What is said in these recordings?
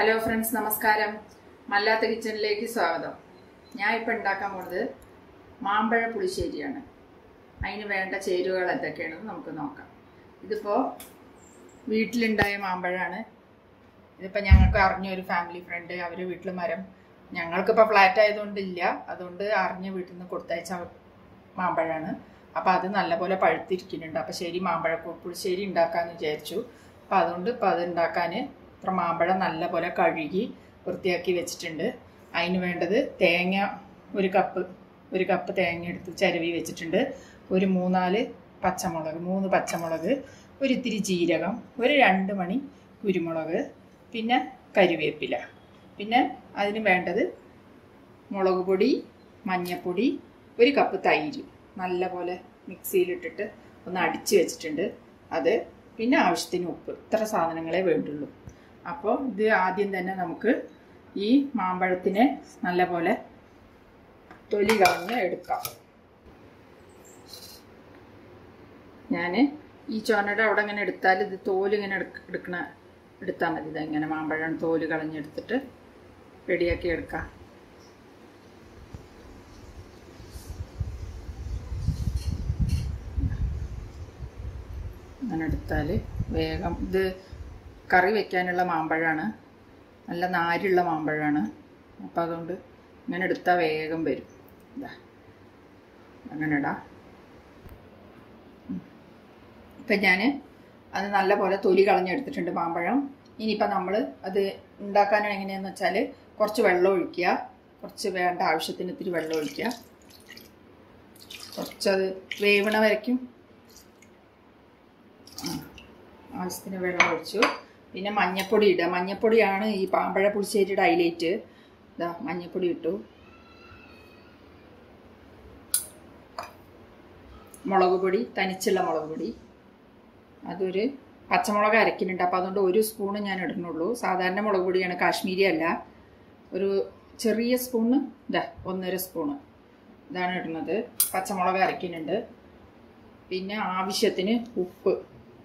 hello friends നമസ്കാരം മല്ലാത്ത കിച്ചണിലേക്ക് സ്വാഗതം ഞാൻ ഇപ്പം ഉണ്ടാക്കാൻ പോകുന്നത് മാമ്പഴ പുളിശ്ശേരിയാണ് അതിന് വേണ്ട ചേരുവകൾ എന്തൊക്കെയാണെന്ന് നമുക്ക് നോക്കാം ഇതിപ്പോൾ വീട്ടിലുണ്ടായ മാമ്പഴമാണ് ഇതിപ്പോൾ ഞങ്ങൾക്ക് അറിഞ്ഞ ഒരു ഫാമിലി ഫ്രണ്ട് അവർ വീട്ടിൽ മരം ഞങ്ങൾക്കിപ്പോൾ ഫ്ലാറ്റ് ആയതുകൊണ്ട് ഇല്ല അതുകൊണ്ട് അറിഞ്ഞ വീട്ടിൽ നിന്ന് കൊടുത്തയച്ച മാമ്പഴമാണ് അപ്പോൾ അത് നല്ലപോലെ പഴുത്തിരിക്കുന്നുണ്ട് അപ്പോൾ ശരി മാമ്പഴ പുളിശ്ശേരി ഉണ്ടാക്കാമെന്ന് വിചാരിച്ചു അപ്പോൾ അതുകൊണ്ട് ഇപ്പോൾ അത് ഉണ്ടാക്കാൻ ഇത്ര മാമ്പഴം നല്ലപോലെ കഴുകി വൃത്തിയാക്കി വെച്ചിട്ടുണ്ട് അതിന് വേണ്ടത് തേങ്ങ ഒരു കപ്പ് ഒരു കപ്പ് തേങ്ങ എടുത്ത് ചരവി വെച്ചിട്ടുണ്ട് ഒരു മൂന്നാല് പച്ചമുളക് മൂന്ന് പച്ചമുളക് ഒരു ഇത്തിരി ജീരകം ഒരു രണ്ട് മണി കുരുമുളക് പിന്നെ കരിവേപ്പില പിന്നെ അതിന് വേണ്ടത് മുളക് പൊടി മഞ്ഞൾപ്പൊടി ഒരു കപ്പ് തൈര് നല്ലപോലെ മിക്സിയിലിട്ടിട്ട് ഒന്ന് അടിച്ച് വെച്ചിട്ടുണ്ട് അത് പിന്നെ ആവശ്യത്തിന് ഉപ്പ് ഇത്ര സാധനങ്ങളെ വേണ്ടുള്ളൂ അപ്പോൾ ഇത് ആദ്യം തന്നെ നമുക്ക് ഈ മാമ്പഴത്തിനെ നല്ലപോലെ തൊലി കളഞ്ഞ് എടുക്കാം ഞാൻ ഈ ചോനയുടെ അവിടെ ഇങ്ങനെ എടുത്താൽ ഇത് തോല് ഇങ്ങനെ എടുക്കണ എടുത്താൽ മതി ഇത് ഇങ്ങനെ മാമ്പഴം തോല് കളഞ്ഞെടുത്തിട്ട് റെഡിയാക്കി എടുക്കാം അങ്ങനെ എടുത്താൽ വേഗം ഇത് കറി വെക്കാനുള്ള മാമ്പഴമാണ് നല്ല നാരുള്ള മാമ്പഴമാണ് അപ്പം അതുകൊണ്ട് ഇങ്ങനെ എടുത്താൽ വേഗം വരും ഇതാ അങ്ങനെ ഇടാം ഇപ്പം ഞാൻ അത് നല്ലപോലെ തൊലി കളഞ്ഞെടുത്തിട്ടുണ്ട് മാമ്പഴം ഇനിയിപ്പോൾ നമ്മൾ അത് ഉണ്ടാക്കാൻ എങ്ങനെയാണെന്ന് വെച്ചാൽ കുറച്ച് വെള്ളം ഒഴിക്കുക കുറച്ച് വേണ്ട ആവശ്യത്തിന് ഇത്തിരി വെള്ളം ഒഴിക്കുക കുറച്ചത് വേവണ വരയ്ക്കും ആവശ്യത്തിന് വെള്ളം ഒഴിച്ചു പിന്നെ മഞ്ഞപ്പൊടി ഇടുക മഞ്ഞപ്പൊടിയാണ് ഈ പാമ്പഴ പുളിശ്ശേരിയുടെ ഹൈലൈറ്റ് ഇതാ മഞ്ഞപ്പൊടി ഇട്ടു മുളക് പൊടി തനിച്ചുള്ള മുളക് പൊടി അതൊരു പച്ചമുളക് അരക്കുന്നുണ്ട് അപ്പോൾ അതുകൊണ്ട് ഒരു സ്പൂണ് ഞാൻ ഇടുന്നുള്ളൂ സാധാരണ മുളക് പൊടിയാണ് കാശ്മീരി അല്ല ഒരു ചെറിയ സ്പൂണ് ഇതാ ഒന്നര സ്പൂണ് ഇതാണ് ഇടുന്നത് പച്ചമുളക് അരക്കുന്നുണ്ട് പിന്നെ ആവശ്യത്തിന് ഉപ്പ്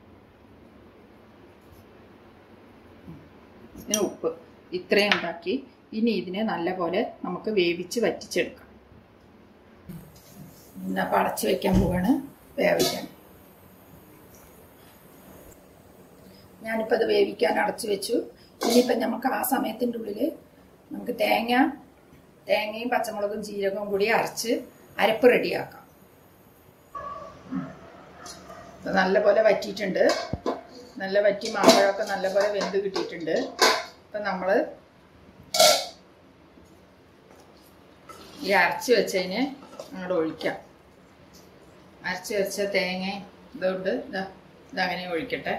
ഇതിന് ഉപ്പ് ഇത്രയും ഉണ്ടാക്കി ഇനി ഇതിനെ നല്ലപോലെ നമുക്ക് വേവിച്ച് വറ്റിച്ചെടുക്കാം എന്നാ പടച്ച് വെക്കാൻ പോവാണ് വേവിക്കാൻ ഞാനിപ്പോൾ അത് വേവിക്കാൻ അടച്ചു വെച്ചു ഇനിയിപ്പം നമുക്ക് ആ സമയത്തിൻ്റെ ഉള്ളിൽ നമുക്ക് തേങ്ങ തേങ്ങയും പച്ചമുളകും ജീരകവും കൂടി അരച്ച് അരപ്പ് റെഡിയാക്കാം നല്ലപോലെ വറ്റിയിട്ടുണ്ട് നല്ല വറ്റി മാമ്പഴമൊക്കെ നല്ലപോലെ വെന്ത് കിട്ടിയിട്ടുണ്ട് അപ്പം നമ്മൾ ഈ അരച്ച് വെച്ചതിന് അങ്ങോട്ട് ഒഴിക്കാം അരച്ച് വെച്ച തേങ്ങ ഇതുകൊണ്ട് ഇതാ ഇതങ്ങനെ ഒഴിക്കട്ടെ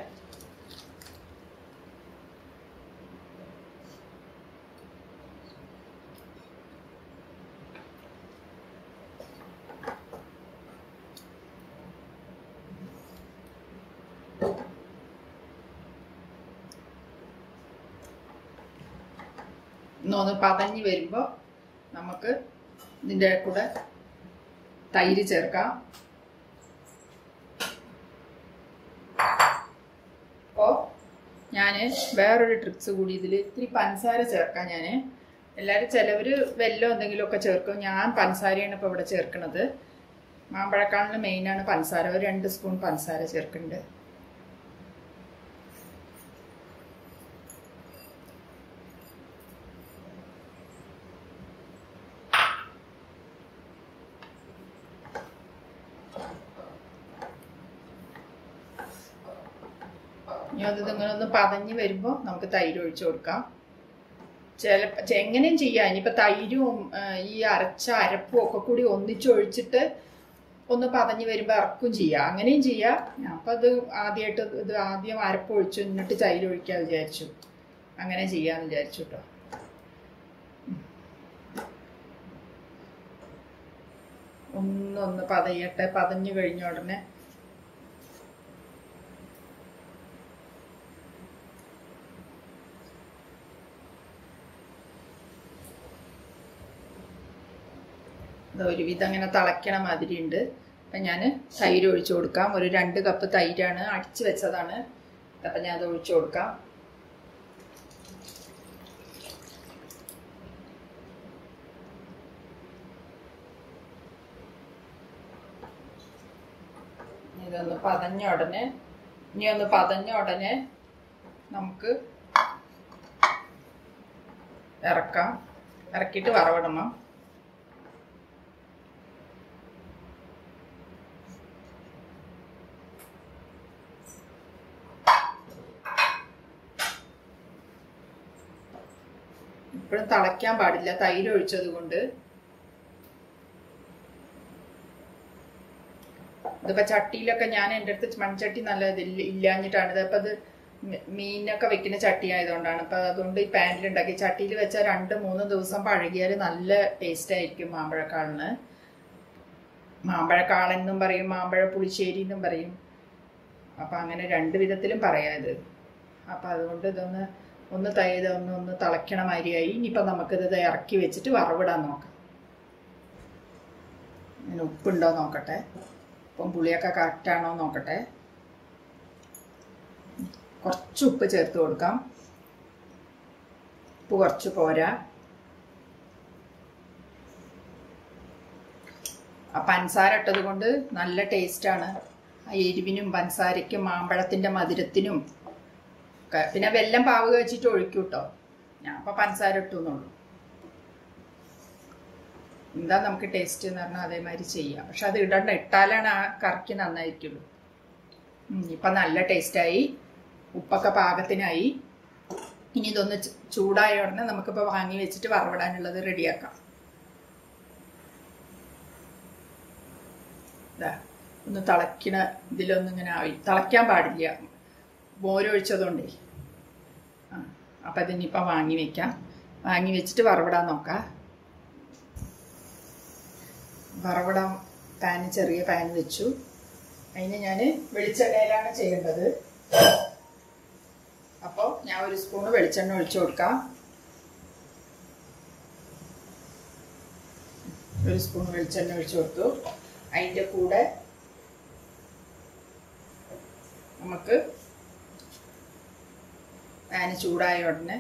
ഒന്ന് പതഞ്ഞ് വരുമ്പോൾ നമുക്ക് ഇതിൻ്റെ കൂടെ തൈര് ചേർക്കാം അപ്പോൾ ഞാൻ വേറൊരു ട്രിക്സ് കൂടി ഇതിൽ ഇത്തിരി പഞ്ചസാര ചേർക്കാം ഞാൻ എല്ലാവരും ചിലവർ വെല്ലം എന്തെങ്കിലുമൊക്കെ ചേർക്കും ഞാൻ പഞ്ചസാരയാണ് ഇപ്പോൾ ഇവിടെ ചേർക്കുന്നത് മാമ്പഴക്കാളിന് മെയിനാണ് പഞ്ചസാര ഒരു രണ്ട് സ്പൂൺ പഞ്ചസാര ചേർക്കുന്നുണ്ട് ഇനി അത് ഇങ്ങനെ ഒന്ന് പതഞ്ഞ് വരുമ്പോൾ നമുക്ക് തൈര് ഒഴിച്ചു കൊടുക്കാം ചില എങ്ങനെയും ചെയ്യാം ഇനിയിപ്പോൾ തൈരും ഈ അരച്ച അരപ്പും ഒക്കെ കൂടി ഒന്നിച്ചൊഴിച്ചിട്ട് ഒന്ന് പതഞ്ഞ് വരുമ്പോൾ ഇറക്കും ചെയ്യാം അങ്ങനെയും ചെയ്യാം അപ്പം അത് ആദ്യമായിട്ട് ഇത് ആദ്യം അരപ്പ് ഒഴിച്ചു എന്നിട്ട് തൈര് ഒഴിക്കാൻ വിചാരിച്ചു അങ്ങനെ ചെയ്യാമെന്ന് വിചാരിച്ചു കേട്ടോ ഒന്നൊന്ന് പതയട്ടെ പതഞ്ഞു കഴിഞ്ഞ ഉടനെ ഒരുവിധം അങ്ങനെ തിളയ്ക്കണ മാതിരി ഉണ്ട് അപ്പം ഞാൻ തൈര് ഒഴിച്ചു കൊടുക്കാം ഒരു രണ്ട് കപ്പ് തൈരാണ് അടിച്ചു വെച്ചതാണ് അപ്പം ഞാൻ അത് ഒഴിച്ചു കൊടുക്കാം ഇതൊന്ന് പതഞ്ഞ ഉടനെ ഇനി ഒന്ന് പതഞ്ഞ ഉടനെ നമുക്ക് ഇറക്കാം ഇറക്കിയിട്ട് വറവിടണം ഇപ്പോഴും തിളയ്ക്കാൻ പാടില്ല തൈര് ഒഴിച്ചത് കൊണ്ട് ഇതിപ്പോ ചട്ടിയിലൊക്കെ ഞാൻ എൻ്റെ അടുത്ത് മൺചട്ടി നല്ല ഇതില്ല ഇല്ലാഞ്ഞിട്ടാണ് ഇതിപ്പോ അത് മീ- മീനൊക്കെ വെക്കുന്ന ചട്ടി ആയതുകൊണ്ടാണ് അപ്പൊ അതുകൊണ്ട് ഈ പാനിൽ ഉണ്ടാക്കി ചട്ടിയിൽ വെച്ചാൽ രണ്ട് മൂന്ന് ദിവസം പഴകിയാൽ നല്ല ടേസ്റ്റ് ആയിരിക്കും മാമ്പഴക്കാളിന് മാമ്പഴക്കാളൻ എന്നും പറയും മാമ്പഴ പുളിശ്ശേരി എന്നും പറയും അപ്പൊ അങ്ങനെ രണ്ട് വിധത്തിലും പറയാം ഇത് അപ്പൊ അതുകൊണ്ട് ഇതൊന്ന് ഒന്ന് തൈത് ഒന്ന് ഒന്ന് തിളയ്ക്കണ മാതിരിയായി ഇനിയിപ്പോൾ നമുക്കിത് ദേ ഇറക്കി വെച്ചിട്ട് വറവിടാൻ നോക്കാം ഞാൻ ഉപ്പുണ്ടോ നോക്കട്ടെ ഉപ്പും പുളിയൊക്കെ കറക്റ്റാണോ നോക്കട്ടെ കുറച്ച് ഉപ്പ് ചേർത്ത് കൊടുക്കാം ഉപ്പ് കുറച്ച് പോരാ ആ പഞ്ചസാര ഇട്ടത് കൊണ്ട് നല്ല ടേസ്റ്റാണ് ആ എരിവിനും പഞ്ചസാരയ്ക്കും മാമ്പഴത്തിൻ്റെ മധുരത്തിനും ഒക്കെ പിന്നെ വെല്ലം പാവ് കഴിച്ചിട്ട് ഒഴിക്കും കേട്ടോ ഞാൻ അപ്പം പഞ്ചസാര ഇട്ടു എന്നുള്ളൂ എന്താ നമുക്ക് ടേസ്റ്റ് എന്ന് പറഞ്ഞാൽ അതേമാതിരി ചെയ്യാം പക്ഷെ അത് ഇടണ്ട ഇട്ടാലാണ് ആ കറിക്ക് നന്നായിരിക്കുള്ളൂ ഉം, ഇപ്പം നല്ല ടേസ്റ്റായി ഉപ്പൊക്കെ പാകത്തിനായി ഇനി ഇതൊന്ന് ചു- ചൂടായ ഉടനെ നമുക്കിപ്പോൾ വാങ്ങി വെച്ചിട്ട് വറവിടാനുള്ളത് റെഡിയാക്കാം ഇതാ ഒന്ന് തിളയ്ക്കണ ഇതിലൊന്നും ഇങ്ങനെ ആയി തിളയ്ക്കാൻ പാടില്ല മോരൊഴിച്ചതുകൊണ്ടേ ആ അപ്പം അതിനിപ്പം വാങ്ങി വെക്കാം വാങ്ങി വെച്ചിട്ട് വറവിടാൻ നോക്കാം വറവിടാൻ പാന് ചെറിയ പാൻ വെച്ചു അതിന് ഞാൻ വെളിച്ചെണ്ണയിലാണ് ചെയ്യേണ്ടത് അപ്പോൾ ഞാൻ ഒരു സ്പൂണ് വെളിച്ചെണ്ണ ഒഴിച്ചു കൊടുക്കാം ഒരു സ്പൂൺ വെളിച്ചെണ്ണ ഒഴിച്ചു കൊടുത്തു അതിൻ്റെ കൂടെ നമുക്ക് പാന് ചൂടായ ഉടനെ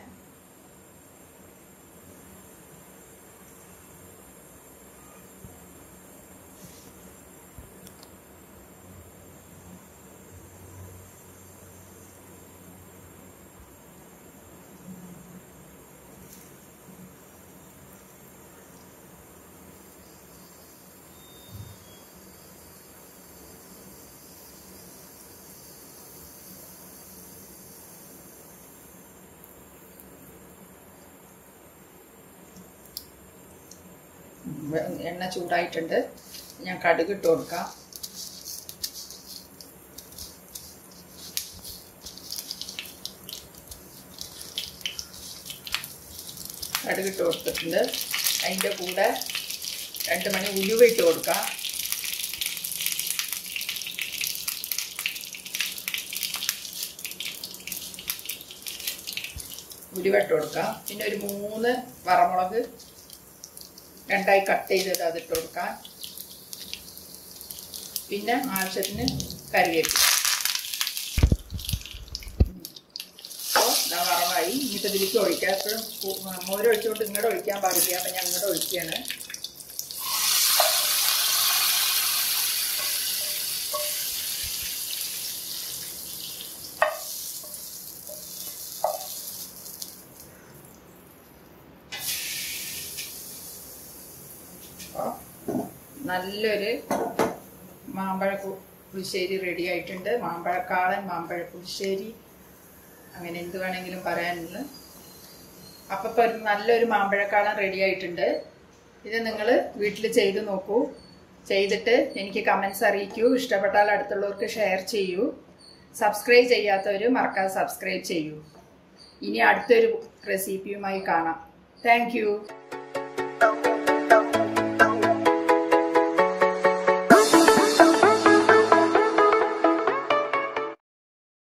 എണ്ണ ചൂടായിട്ടുണ്ട് ഞാൻ കടുക് ഇട്ട് കൊടുക്കാം കടുക് ഇട്ട് കൊടുത്തിട്ടുണ്ട് അതിൻ്റെ കൂടെ രണ്ട് മണി ഉലുവ ഇട്ട് കൊടുക്കാം ഉലുവ ഇട്ട് കൊടുക്കാം പിന്നെ ഒരു മൂന്ന് വറമുളക് രണ്ടായി കട്ട് ചെയ്തത് അതിട്ട് കൊടുക്കാം പിന്നെ ആവശ്യത്തിന് കറിവേപ്പില അപ്പോൾ ഇതാ വറവായി ഇനിയിപ്പോൾ ഇതിലേക്ക് ഒഴിക്കാം എപ്പോഴും മോരൊഴിച്ചുകൊണ്ട് ഇങ്ങോട്ട് ഒഴിക്കാൻ പാടില്ല അപ്പം ഞാൻ ഇങ്ങോട്ട് ഒഴിക്കുകയാണ് അപ്പോൾ നല്ലൊരു മാമ്പഴ പു- പുളിശ്ശേരി റെഡി ആയിട്ടുണ്ട് മാമ്പഴക്കാളൻ മാമ്പഴ പുളിശ്ശേരി അങ്ങനെ എന്ത് വേണമെങ്കിലും പറയാനുള്ള അപ്പം ഇപ്പോൾ ഒരു നല്ലൊരു മാമ്പഴക്കാളൻ റെഡി ആയിട്ടുണ്ട് ഇത് നിങ്ങൾ വീട്ടിൽ ചെയ്ത് നോക്കൂ ചെയ്തിട്ട് എനിക്ക് കമൻസ് അറിയിക്കൂ ഇഷ്ടപ്പെട്ടാൽ അടുത്തുള്ളവർക്ക് ഷെയർ ചെയ്യൂ സബ്സ്ക്രൈബ് ചെയ്യാത്തവർ മറക്കാതെ സബ്സ്ക്രൈബ് ചെയ്യൂ ഇനി അടുത്തൊരു റെസിപ്പിയുമായി കാണാം താങ്ക്